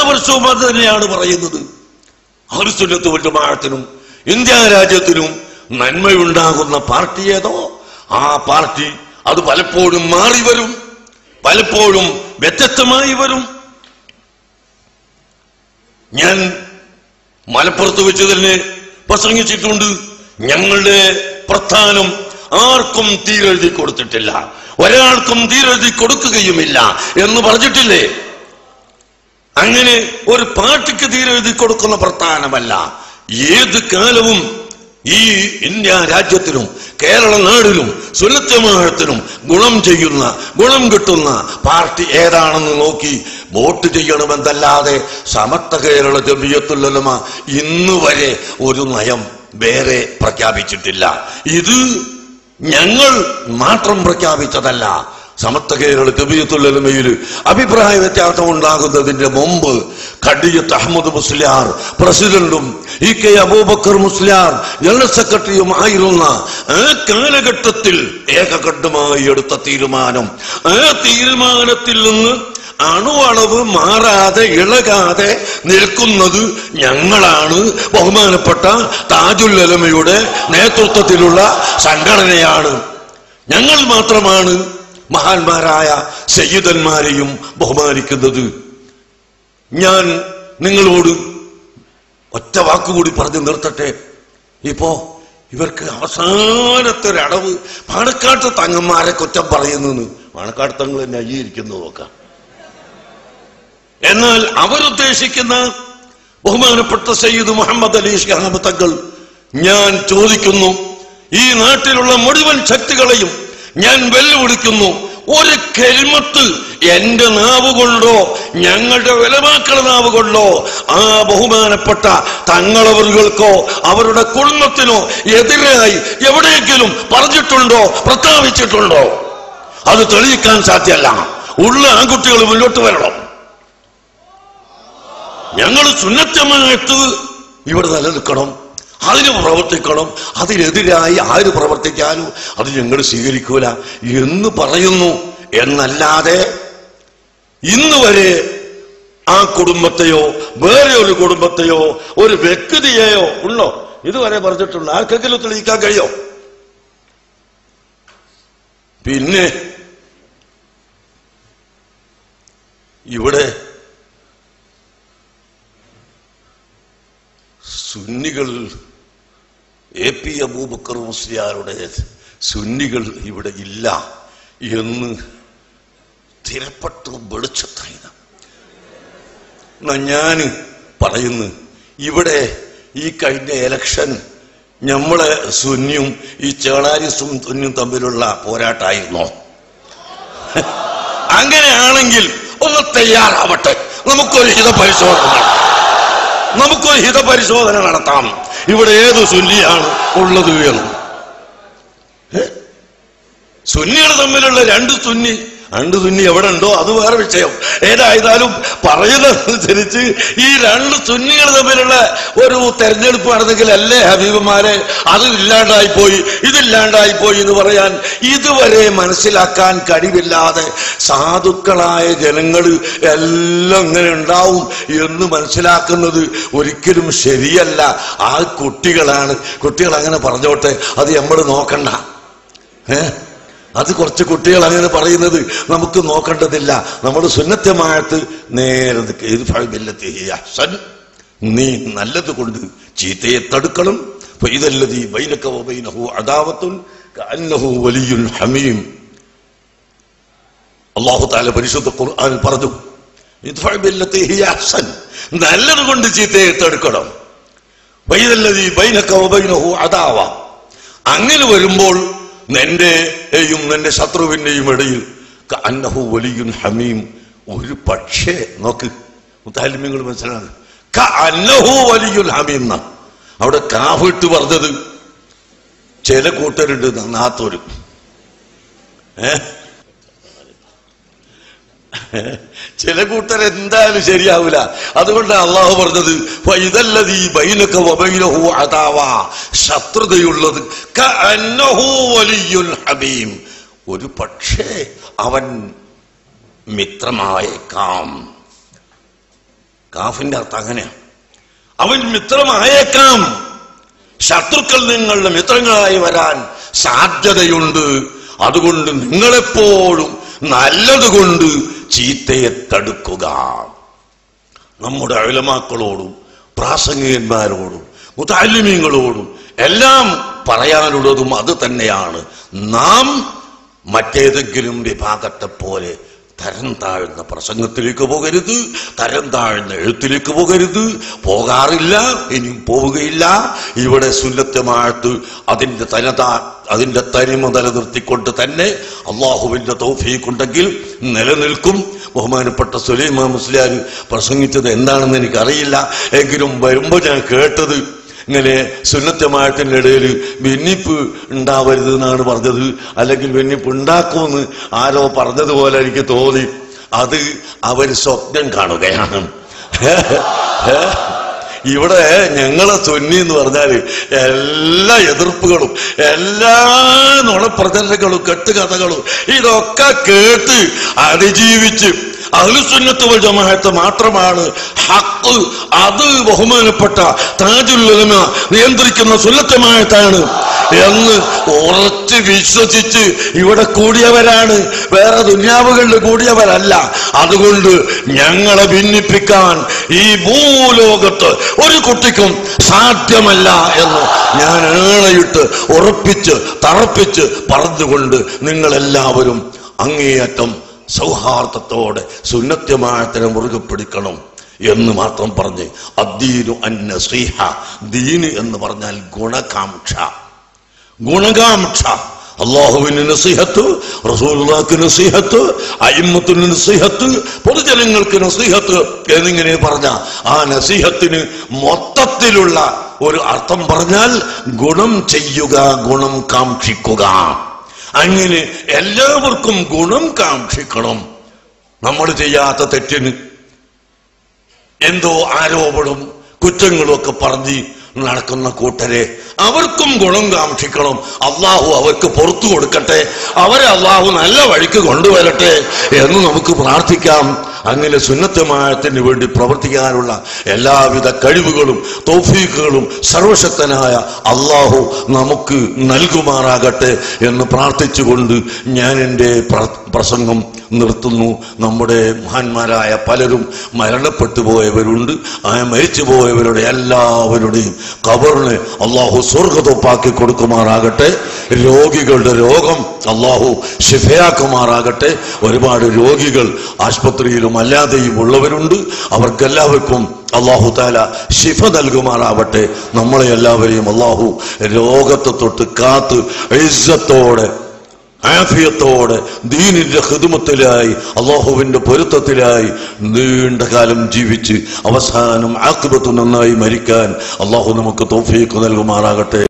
വർഷവും അത് തന്നെയാണ് പറയുന്നത് അഹുസുന്നത്ത് വല്യമാഴത്തിനും ഇന്ത്യ രാജ്യത്തിനും നന്മയുണ്ടാകുന്ന പാർട്ടി ഏതോ ആ പാർട്ടി അത് പലപ്പോഴും മാറി വരും പലപ്പോഴും വ്യത്യസ്തമായി വരും ഞാൻ മലപ്പുറത്ത് വെച്ച് തന്നെ പ്രസംഗിച്ചിട്ടുണ്ട് ഞങ്ങളുടെ പ്രസ്ഥാനം ആർക്കും തീരെഴുതി കൊടുത്തിട്ടില്ല ഒരാൾക്കും തീരെഴുതി കൊടുക്കുകയുമില്ല എന്ന് പറഞ്ഞിട്ടില്ലേ അങ്ങനെ ഒരു പാർട്ടിക്ക് തീരെഴുതി കൊടുക്കുന്ന പ്രസ്ഥാനമല്ല ഏത് കാലവും ഈ ഇന്ത്യ രാജ്യത്തിനും കേരള നാടിനും സുന്നത്തമാഴത്തിനും ഗുണം ചെയ്യുന്ന ഗുണം കിട്ടുന്ന പാർട്ടി ഏതാണെന്ന് നോക്കി വോട്ട് ചെയ്യണമെന്നല്ലാതെ സമത്വ കേരള ജമിയത്തുല്ലമ ഇന്ന് വരെ ഒരു നയം വേറെ പ്രഖ്യാപിച്ചിട്ടില്ല ഇത് ഞങ്ങൾ മാത്രം പ്രഖ്യാപിച്ചതല്ല സമത്വ കേരള ജമിയത്തുല്ലമയിൽ അഭിപ്രായ വ്യത്യാസം ഉണ്ടാകുന്നതിന്റെ മുമ്പ് കടിയത്ത് അഹമ്മദ് മുസ്ലിയാർ പ്രസിഡന്റും E K Abubakar Musliyar general സെക്രട്ടറിയും ആയിരുന്ന ആ കാലഘട്ടത്തിൽ ഏകകണ്ഠമായി എടുത്ത തീരുമാനം ആ തീരുമാനത്തിൽ നിന്ന് അണുവളവ് മാറാതെ ഇളകാതെ നിൽക്കുന്നത് ഞങ്ങളാണ് ബഹുമാനപ്പെട്ട താജുൽ അലമയുടെ നേതൃത്വത്തിലുള്ള സംഘടനയാണ് ഞങ്ങൾ മാത്രമാണ് മഹാന്മാരായ സയ്യിദന്മാരെയും ബഹുമാനിക്കുന്നത് ഞാൻ നിങ്ങളോട് ഒറ്റ വാക്കുകൂടി പറഞ്ഞു നിർത്തട്ടെ ഇപ്പോ ഇവർക്ക് അവസാനത്തെ ഒരു അടവ് പാണക്കാട്ട് തങ്ങന്മാരെ കുറ്റം പറയുന്നു പാണക്കാട് തങ്ങൾ തന്നെ അയ്യിരിക്കുന്നു നോക്കാം എന്നാൽ അവരുദ്ദേശിക്കുന്ന ബഹുമാനപ്പെട്ട സയ്യിദ് മുഹമ്മദ് അലി ഷിഹാബ് തങ്ങൾ ഞാൻ ചോദിക്കുന്നു ഈ നാട്ടിലുള്ള മുഴുവൻ ശക്തികളെയും ഞാൻ വെല്ലുവിളിക്കുന്നു ഒരു കരിമത്ത് എന്റെ നാവ് കൊണ്ടോ ഞങ്ങളുടെ വിലമാക്കളുടെ നാവ് കൊണ്ടോ ആ ബഹുമാനപ്പെട്ട തങ്ങളവറുകൾക്കോ അവരുടെ കുടുംബത്തിനോ എതിരായി എവിടെയെങ്കിലും പറഞ്ഞിട്ടുണ്ടോ പ്രസ്താവിച്ചിട്ടുണ്ടോ അത് തെളിയിക്കാൻ സാധ്യമല്ല ഉള്ള ആൺകുട്ടികൾ മുന്നോട്ട് വരണം ഞങ്ങൾ സുന്നത്തമായിട്ട് ഇവിടെ നിലനിൽക്കണം അതിന് പ്രവർത്തിക്കണം അതിനെതിരായി ആര് പ്രവർത്തിക്കാനും അത് ഞങ്ങൾ സ്വീകരിക്കൂല എന്ന് പറയുന്നു എന്നല്ലാതെ ഇന്ന് വരെ ആ കുടുംബത്തെയോ വേറെ ഒരു കുടുംബത്തെയോ ഒരു വ്യക്തിയെയോ ഉള്ളോ ഇതുവരെ പറഞ്ഞിട്ടുണ്ട് ആർക്കെങ്കിലും തെളിയിക്കാൻ കഴിയോ പിന്നെ ഇവിടെ സുന്നികൾ എ പി അബൂബക്കർ മുസ്ലിയാരുടെ സുന്നികൾ ഇവിടെ ഇല്ല എന്ന് സ്ഥിരപ്പെട്ട വെളിച്ചത്തായത് എന്നാ ഞാൻ പറയുന്നു ഇവിടെ ഈ കഴിഞ്ഞ ഇലക്ഷൻ നമ്മളെ സുന്നിയും ഈ ചേളാരിസും സുന്നിയും തമ്മിലുള്ള പോരാട്ടായിരുന്നോ അങ്ങനെയാണെങ്കിൽ ഒന്ന് തയ്യാറാവട്ടെ നമുക്കൊരു ഹിതപരിശോധന നടത്താം. നമുക്കൊരു ഹിതപരിശോധന നടത്താം ഇവിടെ ഏത് സുന്നിയാണ് ഉള്ളത് എന്ന് ഏ? സുന്നികൾ തമ്മിലുള്ള രണ്ട് സുന്നി രണ്ട് സുന്നി എവിടെ ഉണ്ടോ അത് വേറെ വിഷയം ഏതായാലും പറയുന്നതനുസരിച്ച് ഈ രണ്ട് സുന്നികൾ തമ്മിലുള്ള ഒരു തെരഞ്ഞെടുപ്പ് നടന്നെങ്കിൽ അല്ലേ ഹബീബുമാരെ അത് ഇല്ലാണ്ടായി പോയി ഇതില്ലാണ്ടായി പോയി എന്ന് പറയാൻ ഇതുവരെ മനസ്സിലാക്കാൻ കഴിവില്ലാതെ സാധുക്കളായ ജനങ്ങൾ എല്ലാം ഇങ്ങനെ ഉണ്ടാവും എന്ന് മനസ്സിലാക്കുന്നത് ഒരിക്കലും ശരിയല്ല ആ കുട്ടികളാണ് കുട്ടികൾ അങ്ങനെ പറഞ്ഞോട്ടെ അത് നമ്മൾ നോക്കണ്ട ഏ അത് കുറച്ച് കുട്ടികൾ അങ്ങനെ പറയുന്നത് നമുക്ക് നോക്കേണ്ടതില്ല നമ്മൾ സുന്നത്യമായിട്ട് നേരെ നിൽക്ക. ഇത് ഫഅ്ബില്ലത്തി ഹിയ അഹ്സൻ. നീ നല്ലത് കൊണ്ട് ചീത്തയെ തടുക്കണം ഫൈദല്ലദീ ബൈനക വബൈനഹു അദാവത്തുൻ കഅന്നഹു വലിയുൻ ഹമീം അല്ലാഹു തആല പരിശുദ്ധ ഖുർആനിൽ പറഞ്ഞു ഇദ്ഫഅ ബില്ലത്തി ഹിയ അഹ്സൻ. നല്ലത് കൊണ്ട് ചീത്തയെ തടുക്കണം വൈദല്ലദീ ബൈനക വബൈനഹു അദാവ അങ്ങനെ വരുമ്പോൾ നിന്റെയും നിന്റെ ശത്രുവിന്റെയും ഇടയിൽ അന്നഹു വലിയുൻ ഹമീം ഒരു പക്ഷേ നോക്ക് മുത്താലിമ്യങ്ങൾ മനസ്സിലാണ് അന്നഹു വലിയുൽ ഹമീം എന്നാ അവിടെ കാഫിട്ട് പറഞ്ഞത് ചില കൂട്ടരുണ്ട് നാത്തോര് ഏ ചില കൂട്ടർ എന്തായാലും ശരിയാവില്ല അതുകൊണ്ട് അള്ളാഹു പറഞ്ഞത് "ഫൈദല്ലദീ ബൈനക വബൈനഹു അദാവ." ശത്രുതയുള്ളത് കഅന്നഹു വലിയുൽ ഹമീം ഒരു പക്ഷേ അവൻ മിത്രമായേക്കാം കാഫിന്റെ അർത്ഥം അങ്ങനെയാണ് അവൻ മിത്രമായേക്കാം ശത്രുക്കൾ നിങ്ങളുടെ മിത്രങ്ങളായി വരാൻ സാധ്യതയുണ്ട് അതുകൊണ്ട് നിങ്ങളെപ്പോഴും നല്ലതുകൊണ്ട് ചീത്തയെ തടുക്കുക നമ്മുടെ അയലമാക്കളോടും പ്രാസംഗികന്മാരോടും മുതാലിമീങ്ങളോടും എല്ലാം പറയാനുള്ളതും അത് തന്നെയാണ് നാം മറ്റേതെങ്കിലും വിഭാഗത്തെ പോലെ തരം താഴ്ന്ന പ്രസംഗത്തിലേക്ക് പോകരുത് തരം താഴ്ന്ന എഴുത്തിലേക്ക് പോകരുത് പോകാറില്ല ഇനിയും പോവുകയില്ല ഇവിടെ സുന്നത്തമാഴത്ത് അതിന്റെ തനതാ അതിന്റെ തനിമ നിലനിർത്തിക്കൊണ്ട് തന്നെ അള്ളാഹുവിന്റെ തൗഫീഖുണ്ടെങ്കിൽ നിലനിൽക്കും ബഹുമാനപ്പെട്ട സുലൈമാ മുസ്ലിയാർ പ്രസംഗിച്ചത് എന്താണെന്ന് എനിക്കറിയില്ല എങ്കിലും വരുമ്പോൾ ഞാൻ കേട്ടത് ഇങ്ങനെ സുന്നത്തമായത്തിന്റെ ഇടയിൽ ഭിന്നിപ്പ് ഉണ്ടാവരുത് എന്നാണ് പറഞ്ഞത് അല്ലെങ്കിൽ ഭിന്നിപ്പ് ഉണ്ടാക്കുമെന്ന് ആരോ പറഞ്ഞതുപോലെ എനിക്ക് തോന്നി അത് അവർ സ്വപ്നം കാണുകയാണ് ഇവിടെ ഞങ്ങളെ സുന്നി എന്ന് പറഞ്ഞാല് എല്ലാ എതിർപ്പുകളും എല്ലാ നുണപ്രചരണങ്ങളും കെട്ടുകഥകളും ഇതൊക്കെ കേട്ട് അതിജീവിച്ച് അഹ്ലുസുന്നത്ത് ജമാഅത്ത് മാത്രമാണ് ഹക്ക് അത് ബഹുമാനപ്പെട്ട താജുൽ ഉലമ നിയന്ത്രിക്കുന്ന സുന്നത്തമായത്താണ് എന്ന് ഉറച്ച് വിശ്വസിച്ച് ഇവിടെ കൂടിയവരാണ് വേറെ ദുന്യാവുകളിൽ കൂടിയവരല്ല അതുകൊണ്ട് ഞങ്ങളെ ഭിന്നിപ്പിക്കാൻ ഈ ഭൂലോകത്ത് ഒരു കുട്ടിക്കും സാധ്യമല്ല എന്ന് ഞാൻ ഏണയിട്ട് ഉറപ്പിച്ച് തറപ്പിച്ച് പറഞ്ഞുകൊണ്ട് നിങ്ങളെല്ലാവരും അങ്ങേയറ്റം സൗഹാർദ്ദത്തോടെ സുന്നത്യമായത്തിനെ മുറുകെ പിടിക്കണം എന്ന് മാത്രം പറഞ്ഞ് അദ്ദീനു അന്ന ശ്രീഹ ദീന് എന്ന് പറഞ്ഞാൽ ഗുണകാംക്ഷ ഗുണകാംക്ഷ അള്ളാഹുവിന് നസീഹത്ത് റസൂലുള്ളാഹിക്ക് നസീഹത്ത് അയിമ്മത്തിന് നസീഹത്ത് പൊതുജനങ്ങൾക്ക് നസീഹത്ത് എന്നിങ്ങനെ പറഞ്ഞ ആ നസീഹത്തിന് മൊത്തത്തിലുള്ള ഒരു അർത്ഥം പറഞ്ഞാൽ ഗുണം ചെയ്യുക ഗുണം കാക്ഷിക്കുക അങ്ങനെ എല്ലാവർക്കും ഗുണം കാക്ഷിക്കണം നമ്മൾ ചെയ്യാത്ത തെറ്റിന് എന്തോ ആരോപണം കുറ്റങ്ങളും ഒക്കെ പറഞ്ഞ് നടക്കുന്ന കൂട്ടരെ അവർക്കും ഗുണം കാക്ഷിക്കണം അള്ളാഹു അവർക്ക് പുറത്തു കൊടുക്കട്ടെ അവരെ അള്ളാഹു നല്ല വഴിക്ക് കൊണ്ടുവരട്ടെ എന്ന് നമുക്ക് പ്രാർത്ഥിക്കാം അങ്ങനെ സുന്നത്തമായത്തിന് വേണ്ടി പ്രവർത്തിക്കാനുള്ള എല്ലാവിധ കഴിവുകളും തൗഫീഖുകളും സർവശക്തനായ അള്ളാഹു നമുക്ക് നൽകുമാറാകട്ടെ എന്ന് പ്രാർത്ഥിച്ചുകൊണ്ട് ഞാൻ എൻ്റെ പ്ര- പ്രസംഗം നിർത്തുന്നു നമ്മുടെ മഹാന്മാരായ പലരും മരണപ്പെട്ടു പോയവരുണ്ട് ആ മരിച്ചു പോയവരുടെ എല്ലാവരുടെയും കബറിനെ അള്ളാഹു സ്വർഗതൊപ്പാക്കി കൊടുക്കുമാറാകട്ടെ രോഗികളുടെ രോഗം അള്ളാഹു ഷിഫയാക്കുമാറാകട്ടെ ഒരുപാട് രോഗികൾ ആശുപത്രിയിലും അല്ലാതെയും ഉള്ളവരുണ്ട് അവർക്കെല്ലാവർക്കും അള്ളാഹു താല ശിഫ നൽകുമാറാവട്ടെ നമ്മളെ എല്ലാവരെയും അള്ളാഹു രോഗത്തെ തൊട്ട് കാത്ത് ഇസ്സത്തോടെ ആഫിയത്തോടെ ദീനിന്റെ ഹിദുമത്തിലായി അള്ളാഹുവിന്റെ പൊരുത്തത്തിലായി നീണ്ട കാലം ജീവിച്ച് അവസാനം ആക്ബത്ത് നന്നായി മരിക്കാൻ അള്ളാഹു നമുക്ക് തോഫീക്ക് നൽകുമാറാകട്ടെ